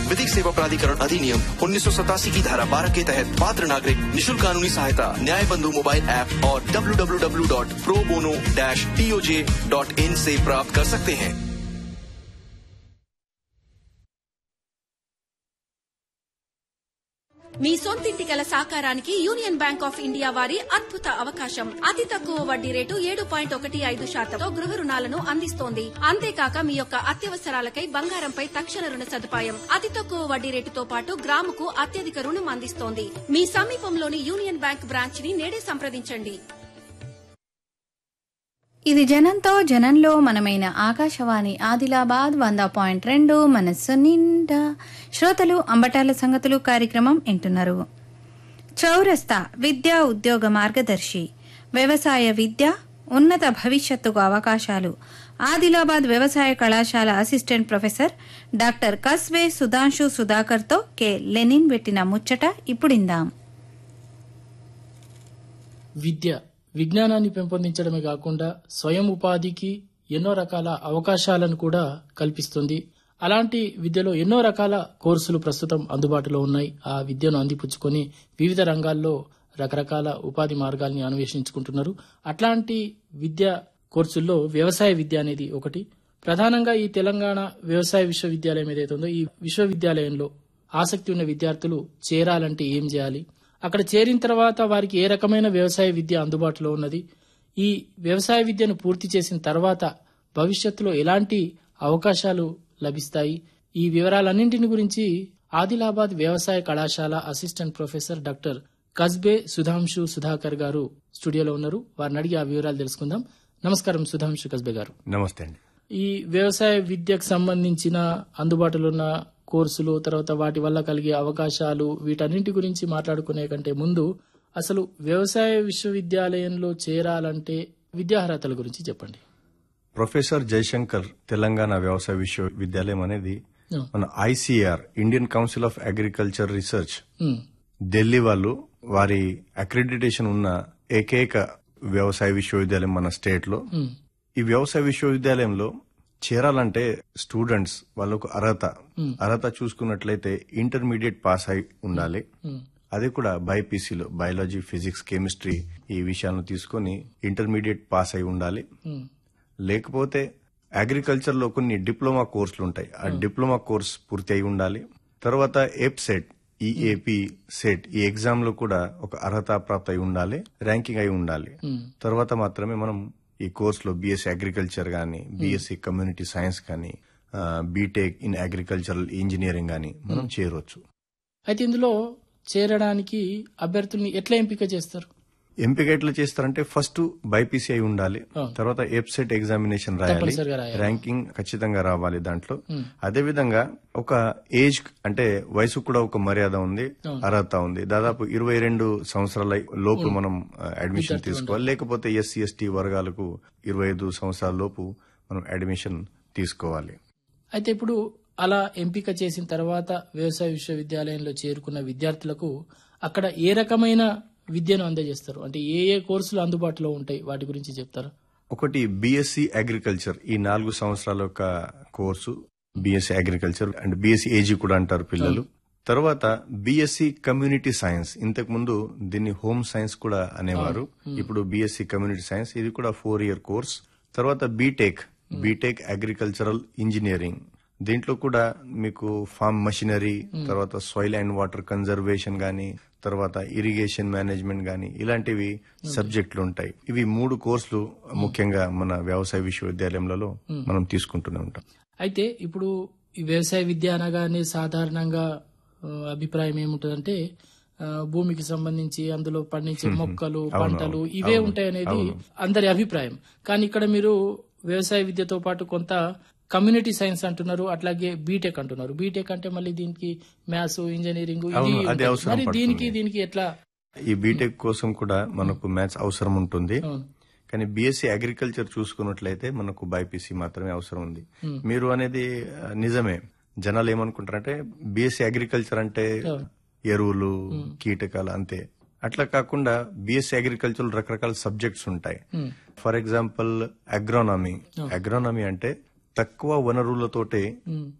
विधिक सेवा प्राधिकरण अधिनियम उन्नीस की धारा 12 के तहत पात्र नागरिक निशुल्क कानूनी सहायता न्याय बंधु मोबाइल ऐप और www.probono-toj.in से प्राप्त कर सकते हैं మీ సొంతింటి కల సాకారానికి యూనియన్ బ్యాంక్ ఆఫ్ ఇండియా వారి అద్భుత అవకాశం అతి తక్కువ వడ్డీ రేటు ఏడు పాయింట్ ఒకటి ఐదు శాతంతో గృహ రుణాలను అందిస్తోంది అంతేకాక మీ యొక్క అత్యవసరాలకై బంగారంపై తక్షణ రుణ సదుపాయం అతి తక్కువ వడ్డీ రేటుతో పాటు గ్రాముకు అత్యధిక రుణం అందిస్తోంది మీ సమీపంలోని యూనియన్ బ్యాంక్ బ్రాంచ్ ని నేడే సంప్రదించండి ఇది జనంతో జనంలో మనమైన ఆకాశవాణి ఆదిలాబాద్ వంద పాయింట్ రెండు మనస్సు నిండా శ్రోతలు అంబటాల సంగతులు కార్యక్రమం వింటున్నారు చౌరస్తా విద్యా ఉద్యోగ మార్గదర్శి వ్యవసాయ విద్య ఉన్నత భవిష్యత్తుకు అవకాశాలు ఆదిలాబాద్ వ్యవసాయ కళాశాల assistant professor doctor Kasbe Sudhanshu సుధాకర్తో కె లెనిన్ పెట్టిన ముచ్చట ఇప్పుడిందాం విద్య విజ్ఞానాన్ని పెంపొందించడమే కాకుండా స్వయం ఉపాధికి ఎన్నో రకాల అవకాశాలను కూడా కల్పిస్తుంది అలాంటి విద్యలో ఎన్నో రకాల కోర్సులు ప్రస్తుతం అందుబాటులో ఉన్నాయి ఆ విద్యను అందిపుచ్చుకొని వివిధ రంగాల్లో రకరకాల ఉపాధి మార్గాల్ని అన్వేషించుకుంటున్నారు అట్లాంటి విద్య కోర్సుల్లో వ్యవసాయ విద్య అనేది ఒకటి ప్రధానంగా ఈ తెలంగాణ వ్యవసాయ విశ్వవిద్యాలయం ఏదైతే ఉందో ఈ విశ్వవిద్యాలయంలో ఆసక్తి ఉన్న విద్యార్థులు చేరాలంటే ఏం చేయాలి అక్కడ చేరిన తర్వాత వారికి ఏ రకమైన వ్యవసాయ విద్య అందుబాటులో ఉన్నది ఈ వ్యవసాయ విద్యను పూర్తి చేసిన తర్వాత భవిష్యత్తులో ఎలాంటి అవకాశాలు లభిస్తాయి ఈ వివరాలన్నింటిని గురించి ఆదిలాబాద్ వ్యవసాయ కళాశాల assistant professor doctor Kasbe Sudhanshu Sudhakar garu స్టూడియోలో ఉన్నారు వారిని అడిగి ఆ వివరాలు తెలుసుకుందాం నమస్కారం సుధాంశు కస్బే గారు నమస్తే అండి ఈ వ్యవసాయ విద్యకు సంబంధించిన అందుబాటులో ఉన్న కోర్సులు తర్వాత వాటి వల్ల కలిగే అవకాశాలు వీటన్నింటి గురించి మాట్లాడుకునే కంటే ముందు అసలు వ్యవసాయ విశ్వవిద్యాలయంలో చేరాలంటే విద్యార్హతల గురించి చెప్పండి ప్రొఫెసర్ జయశంకర్ తెలంగాణ వ్యవసాయ విశ్వవిద్యాలయం అనేది ఆ. మన ICAR Indian council of agriculture research um, Delhi వాళ్ళు వారి అక్రిడిటేషన్ ఉన్న ఏకైక వ్యవసాయ విశ్వవిద్యాలయం మన స్టేట్ లో ఉమ్, ఈ వ్యవసాయ విశ్వవిద్యాలయంలో చేరాలంటే స్టూడెంట్స్ వాళ్ళకు అర్హత అర్హత చూసుకున్నట్లయితే ఇంటర్మీడియట్ పాస్ అయి ఉండాలి ఉమ్, అది కూడా బైపీసీలో బయాలజీ ఫిజిక్స్ కెమిస్ట్రీ ఈ విషయాలను తీసుకొని ఇంటర్మీడియట్ పాస్ అయి ఉండాలి ఉమ్, లేకపోతే అగ్రికల్చర్ లో కొన్ని డిప్లొమా కోర్సులు ఉంటాయి ఆ డిప్లొమా కోర్స్ పూర్తి అయి ఉండాలి తర్వాత ఎప్ సెట్ ఈఏపి సెట్ ఈ ఎగ్జామ్ లో కూడా ఒక అర్హత ప్రాప్త అయి ఉండాలి ర్యాంకింగ్ అయి ఉండాలి ఉమ్, తర్వాత మాత్రమే మనం ఈ కోర్సులో బీఎస్సీ అగ్రికల్చర్ గానీ బీఎస్సీ కమ్యూనిటీ సైన్స్ కానీ బీటెక్ ఇన్ అగ్రికల్చరల్ ఇంజనీరింగ్ గానీ మనం చేరవచ్చు అయితే ఇందులో చేరడానికి అభ్యర్థుల్ని ఎట్లా ఎంపిక చేస్తారు ఎంపిక ఎట్లా చేస్తారంటే ఫస్ట్ బైపీసీ అయి ఉండాలి ఆ. తర్వాత ఎప్సెట్ ఎగ్జామినేషన్ రాయాలి తప్పనిసరిగా రాయాలి. ర్యాంకింగ్ ఖచ్చితంగా రావాలి దాంట్లో అదే విధంగా ఒక ఏజ్ అంటే వయసు కూడా ఒక మర్యాద ఉంది అర్హత ఉంది దాదాపు ఇరవై రెండు సంవత్సరాల లోపు మనం ఆ, అడ్మిషన్ తీసుకోవాలి లేకపోతే ఎస్సీ ఎస్టీ వర్గాలకు ఇరవై ఐదు సంవత్సరాల లోపు మనం అడ్మిషన్ తీసుకోవాలి అయితే ఇప్పుడు అలా ఎంపిక చేసిన తర్వాత వ్యవసాయ విశ్వవిద్యాలయంలో చేరుకున్న విద్యార్థులకు అక్కడ ఏ రకమైన విద్యను అందజేస్తారు అంటే ఏ ఏ కోర్సులు అందుబాటులో ఉంటాయి వాటి గురించి చెప్తారా ఒకటి బీఎస్సీ అగ్రికల్చర్ ఈ నాలుగు సంవత్సరాల యొక్క course BSc agriculture and BSc AG కూడా అంటారు పిల్లలు తర్వాత బీఎస్సీ కమ్యూనిటీ సైన్స్ ఇంతకు ముందు దీన్ని హోమ్ సైన్స్ కూడా అనేవారు ఇప్పుడు బీఎస్సీ కమ్యూనిటీ సైన్స్ ఇది కూడా ఫోర్ ఇయర్ కోర్స్ తర్వాత బీటెక్ బీటెక్ అగ్రికల్చరల్ ఇంజనీరింగ్ దీంట్లో కూడా మీకు ఫార్మ్ మషినరీ తర్వాత సాయిల్ అండ్ వాటర్ కన్జర్వేషన్ గానీ తర్వాత ఇరిగేషన్ మేనేజ్మెంట్ గానీ ఇలాంటివి సబ్జెక్టులు ఉంటాయి ఇవి మూడు కోర్సులు ముఖ్యంగా మన వ్యవసాయ విశ్వవిద్యాలయంలో మనం తీసుకుంటూనే ఉంటాం అయితే ఇప్పుడు ఈ వ్యవసాయ విద్య అనగానే సాధారణంగా ఆ, అభిప్రాయం ఏముంటదంటే ఆ, భూమికి సంబంధించి అందులో పండించే మొక్కలు పంటలు ఇవే ఉంటాయనేది అందరి అభిప్రాయం కానీ ఇక్కడ మీరు వ్యవసాయ విద్యతో పాటు కొంత కమ్యూనిటీ సైన్స్ అంటున్నారు అట్లాగే బీటెక్ అంటున్నారు బీటెక్ అంటే మళ్ళీ దీనికి మ్యాథ్స్ ఇంజనీరింగ్ ఇది అవును, అది ఉంటుంది. అవసరం మరి పడుతుంది. దీనికి దీనికి ఎట్లా ఈ బీటెక్ కోసం కూడా మనకు మ్యాథ్స్ అవసరం ఉంటుంది అవును. కానీ బీఎస్సీ అగ్రికల్చర్ చూసుకున్నట్లయితే మనకు బైపీసీ మాత్రమే అవసరం ఉంది మీరు అనేది ఆ, నిజమే జనాలు ఏమనుకుంటారంటే బీఎస్సీ అగ్రికల్చర్ అంటే ఎరువులు కీటకాలు అంతే అట్లా కాకుండా బీఎస్సీ అగ్రికల్చర్ రకరకాల సబ్జెక్ట్స్ ఉంటాయి ఫర్ ఎగ్జాంపుల్ అగ్రోనమీ అగ్రోనమీ అంటే తక్కువ వనరులతోటే ఉమ్,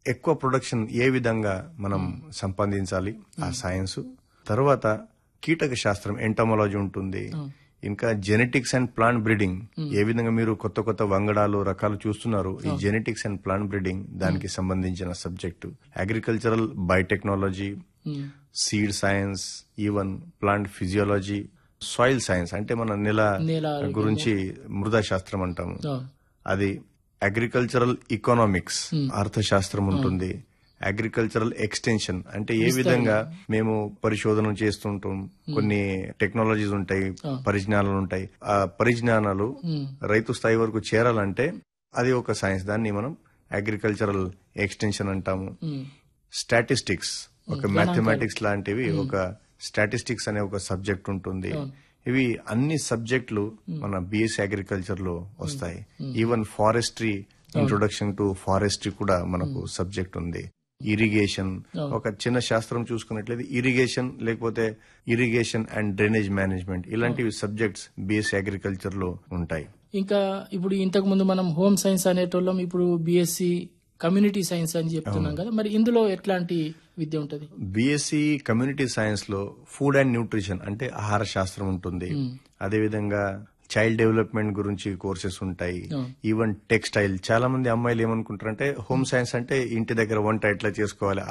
ఎక్కువ ప్రొడక్షన్ ఏ విధంగా మనం సంపాదించాలి ఆ సైన్స్ తర్వాత కీటక శాస్త్రం ఎంటమాలజీ ఉంటుంది ఇంకా జెనెటిక్స్ అండ్ ప్లాంట్ బ్రీడింగ్ ఏ విధంగా మీరు కొత్త కొత్త వంగడాలు రకాలు చూస్తున్నారు ఈ జెనెటిక్స్ అండ్ ప్లాంట్ బ్రీడింగ్ దానికి సంబంధించిన subject agricultural biotechnology seed science even plant physiology soil science అంటే మన నెల నేల ఆరోగ్యము. గురించి మృదా శాస్త్రం అంటాము ఆ, అది అగ్రికల్చరల్ ఎకనామిక్స్ అర్థశాస్త్రం ఉంటుంది అగ్రికల్చరల్ ఎక్స్టెన్షన్ అంటే ఏ విధంగా మేము పరిశోధన చేస్తుంటాం కొన్ని టెక్నాలజీస్ ఉంటాయి పరిజ్ఞానాలు ఉంటాయి ఆ పరిజ్ఞానాలు రైతు స్థాయి వరకు చేరాలంటే అది ఒక సైన్స్ దాన్ని మనం అగ్రికల్చరల్ ఎక్స్టెన్షన్ అంటాము ఉమ్, స్టాటిస్టిక్స్ ఒక మ్యాథమెటిక్స్ లాంటివి ఒక స్టాటిస్టిక్స్ అనే ఒక సబ్జెక్ట్ ఉంటుంది ఇవి అన్ని సబ్జెక్టులు మన బిఎస్సి అగ్రికల్చర్ లో వస్తాయి even forestry introduction to forestry కూడా మనకు సబ్జెక్ట్ ఉంది ఇరిగేషన్ ఒక చిన్న శాస్త్రం చూసుకున్నట్లయితే ఇరిగేషన్ లేకపోతే ఇరిగేషన్ అండ్ డ్రైనేజ్ మేనేజ్మెంట్ ఇలాంటివి సబ్జెక్ట్స్ బిఎస్సి అగ్రికల్చర్ లో ఉంటాయి ఇంకా ఇప్పుడు ఇంతకు ముందు మనం హోమ్ సైన్స్ అనేటోళ్ళం ఇప్పుడు బిఎస్సి కమ్యూనిటీ సైన్స్ అని చెప్తున్నాం కదా మరి ఇందులో ఎట్లాంటి విద్య ఉంటది బిఎస్సి కమ్యూనిటీ సైన్స్ లో ఫుడ్ అండ్ న్యూట్రిషన్ అంటే ఆహార శాస్త్రం ఉంటుంది అదేవిధంగా చైల్డ్ డెవలప్మెంట్ గురించి కోర్సెస్ ఉంటాయి ఈవెన్ టెక్స్టైల్ చాలా మంది అమ్మాయిలు ఏమనుకుంటారంటే హోమ్ సైన్స్ అంటే ఇంటి దగ్గర వంట ఎట్లా చేసుకోవాలి